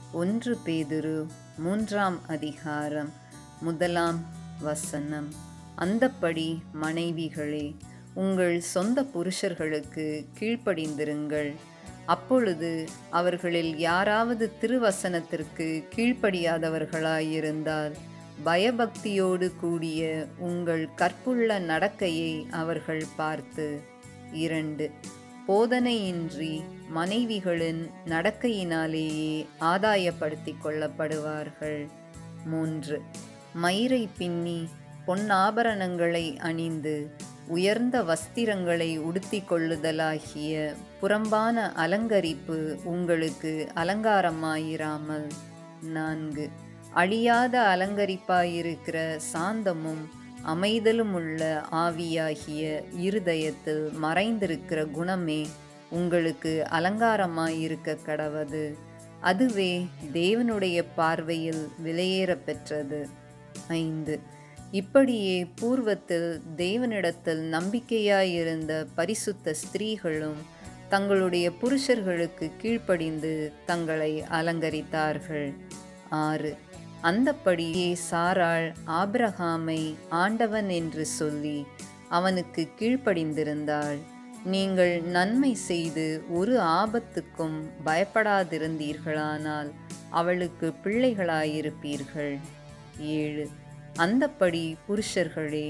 ஒன்று பேதுரு மூன்றாம் அதிகாரம் முதலாம் வசனம் அந்தப்படி மனைவிகளே உங்கள் சொந்த புருஷர்களுக்கு கீழ்ப்படிந்திருங்கள் அப்பொழுது அவர்களில் யாராவது திருவசனத்திற்கு கீழ்ப்படியாதவர்களாயிருந்தால் பயபக்தியோடு கூடிய உங்கள் கற்புள்ள நடக்கையை அவர்கள் பார்த்து இரண்டு போதனையின்றி மனைவிகளின் நடக்கையினாலேயே ஆதாயப்படுத்திக் கொள்ளப்படுவார்கள் மூன்று மயிரை பின்னி பொன்னாபரணங்களை அணிந்து உயர்ந்த வஸ்திரங்களை உடுத்திக் கொள்ளுதலாகிய புறம்பான அலங்கரிப்பு உங்களுக்கு அலங்காரமாயிராமல் நான்கு அழியாத அலங்கரிப்பாயிருக்கிற சாந்தமும் அமைதலும் உள்ள ஆவியாகிய இருதயத்தில் மறைந்திருக்கிற குணமே உங்களுக்கு அலங்காரமாயிருக்க கடவது அதுவே தேவனுடைய பார்வையில் விலையேற பெற்றது ஐந்து இப்படியே பூர்வத்தில் தேவனிடத்தில் நம்பிக்கையாயிருந்த பரிசுத்த ஸ்திரீகளும் தங்களுடைய புருஷர்களுக்கு கீழ்ப்படிந்து தங்களை அலங்கரித்தார்கள் ஆறு அந்தப்படியே சாராள் ஆபிரகாமை ஆண்டவன் என்று சொல்லி அவனுக்கு கீழ்ப்படிந்திருந்தாள் நீங்கள் நன்மை செய்து ஒரு ஆபத்துக்கும் பயப்படாதிருந்தீர்களானால் அவளுக்கு பிள்ளைகளாயிருப்பீர்கள் ஏழு அந்தப்படி புருஷர்களே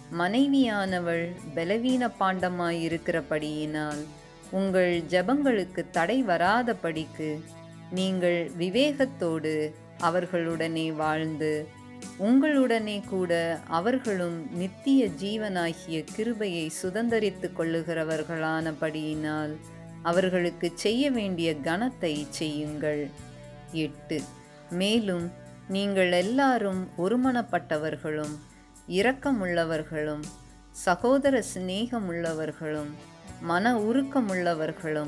மனைவியானவள் பலவீன பாண்டமாயிருக்கிறபடியினால் உங்கள் ஜபங்களுக்கு தடை வராதபடிக்கு நீங்கள் விவேகத்தோடு அவர்களுடனே வாழ்ந்து உங்களுடனே கூட அவர்களும் நித்திய ஜீவனாகிய கிருபையை சுதந்தரித்து கொள்ளுகிறவர்களானபடியினால் அவர்களுக்கு செய்ய வேண்டிய கனத்தை செய்யுங்கள் எட்டு மேலும் நீங்கள் எல்லாரும் ஒருமனப்பட்டவர்களும் இரக்கமுள்ளவர்களும் சகோதர சிநேகமுள்ளவர்களும் மன உருக்கமுள்ளவர்களும்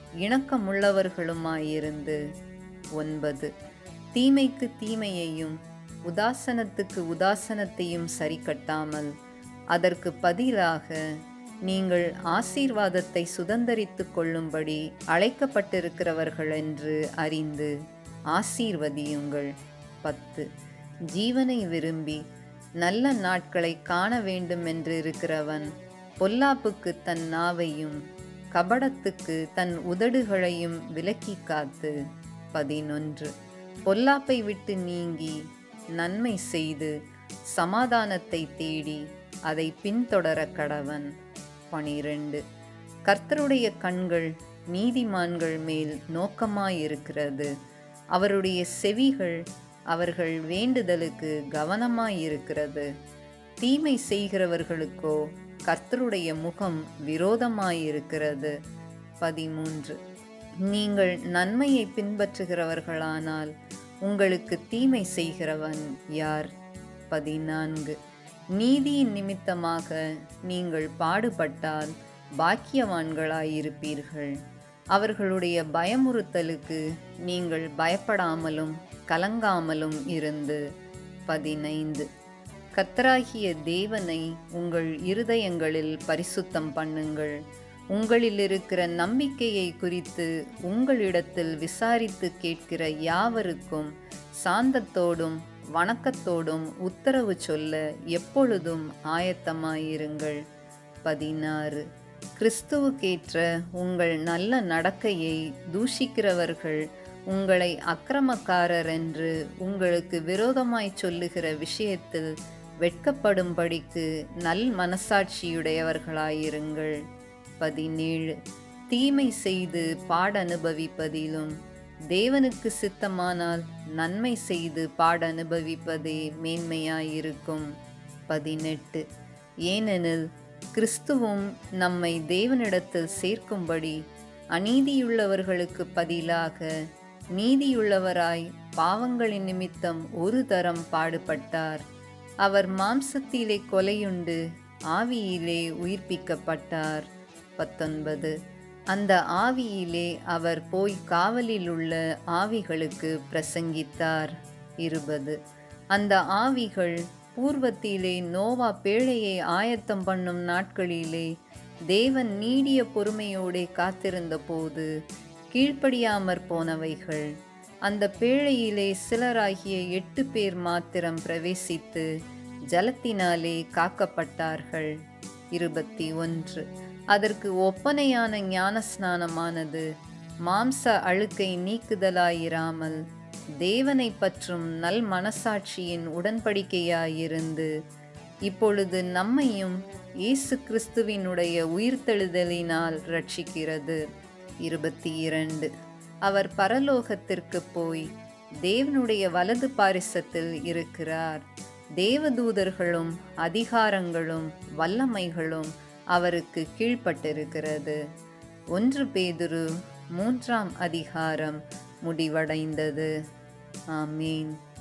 இணக்கமுள்ளவர்களுமாயிருந்து ஒன்பது தீமைக்கு தீமையையும் உதாசனத்துக்கு உதாசனத்தையும் சரி கட்டாமல் அதற்கு பதிலாக நீங்கள் ஆசீர்வாதத்தை சுதந்தரித்து கொள்ளும்படி அழைக்கப்பட்டிருக்கிறவர்கள் என்று அறிந்து ஆசீர்வதியுங்கள் பத்து ஜீவனை விரும்பி நல்ல நாட்களை காண வேண்டும் என்று இருக்கிறவன் பொல்லாப்புக்கு தன் நாவையும் கபடத்துக்கு தன் உதடுகளையும் விலக்கி காத்து பதினொன்று பொல்லாப்பை விட்டு நீங்கி நன்மை செய்து சமாதானத்தை தேடி அதை பின்தொடர கடவன் பனிரெண்டு கர்த்தருடைய கண்கள் நீதிமான்கள் மேல் நோக்கமாயிருக்கிறது அவருடைய செவிகள் அவர்கள் வேண்டுதலுக்கு கவனமாயிருக்கிறது தீமை செய்கிறவர்களுக்கோ கர்த்தருடைய முகம் விரோதமாயிருக்கிறது பதிமூன்று நீங்கள் நன்மையை பின்பற்றுகிறவர்களானால் உங்களுக்கு தீமை செய்கிறவன் யார் பதினான்கு நீதியின் நிமித்தமாக நீங்கள் பாடுபட்டால் பாக்கியவான்களாயிருப்பீர்கள் அவர்களுடைய பயமுறுத்தலுக்கு நீங்கள் பயப்படாமலும் கலங்காமலும் இருந்து பதினைந்து கத்தராகிய தேவனை உங்கள் இருதயங்களில் பரிசுத்தம் பண்ணுங்கள் உங்களில் இருக்கிற நம்பிக்கையை குறித்து உங்களிடத்தில் விசாரித்து கேட்கிற யாவருக்கும் சாந்தத்தோடும் வணக்கத்தோடும் உத்தரவு சொல்ல எப்பொழுதும் ஆயத்தமாயிருங்கள் பதினாறு கிறிஸ்துவுக்கேற்ற உங்கள் நல்ல நடக்கையை தூஷிக்கிறவர்கள் உங்களை அக்கிரமக்காரர் என்று உங்களுக்கு விரோதமாய் சொல்லுகிற விஷயத்தில் வெட்கப்படும்படிக்கு நல் மனசாட்சியுடையவர்களாயிருங்கள் பதினேழு தீமை செய்து பாடனுபவிப்பதிலும் தேவனுக்கு சித்தமானால் நன்மை செய்து பாடனுபவிப்பதே மேன்மையாயிருக்கும் பதினெட்டு ஏனெனில் கிறிஸ்துவும் நம்மை தேவனிடத்தில் சேர்க்கும்படி அநீதியுள்ளவர்களுக்கு பதிலாக நீதியுள்ளவராய் பாவங்களின் நிமித்தம் ஒரு தரம் பாடுபட்டார் அவர் மாம்சத்திலே கொலையுண்டு ஆவியிலே உயிர்ப்பிக்கப்பட்டார் பத்தொன்பது அந்த ஆவியிலே அவர் போய் காவலில் உள்ள ஆவிகளுக்கு பிரசங்கித்தார் இருபது அந்த ஆவிகள் பூர்வத்திலே நோவா பேழையை ஆயத்தம் பண்ணும் நாட்களிலே தேவன் நீடிய பொறுமையோடே காத்திருந்த போது கீழ்ப்படியாமற் போனவைகள் அந்த பேழையிலே சிலராகிய எட்டு பேர் மாத்திரம் பிரவேசித்து ஜலத்தினாலே காக்கப்பட்டார்கள் இருபத்தி ஒன்று அதற்கு ஒப்பனையான ஞானஸ்நானமானது மாம்ச அழுக்கை நீக்குதலாயிராமல் தேவனை பற்றும் நல் மனசாட்சியின் உடன்படிக்கையாயிருந்து இப்பொழுது நம்மையும் இயேசு கிறிஸ்துவினுடைய உயிர்த்தெழுதலினால் ரட்சிக்கிறது இருபத்தி இரண்டு அவர் பரலோகத்திற்கு போய் தேவனுடைய வலது பாரிசத்தில் இருக்கிறார் தேவதூதர்களும் அதிகாரங்களும் வல்லமைகளும் அவருக்கு கீழ்ப்பட்டிருக்கிறது ஒன்று பேதுரு மூன்றாம் அதிகாரம் முடிவடைந்தது ஆமீன்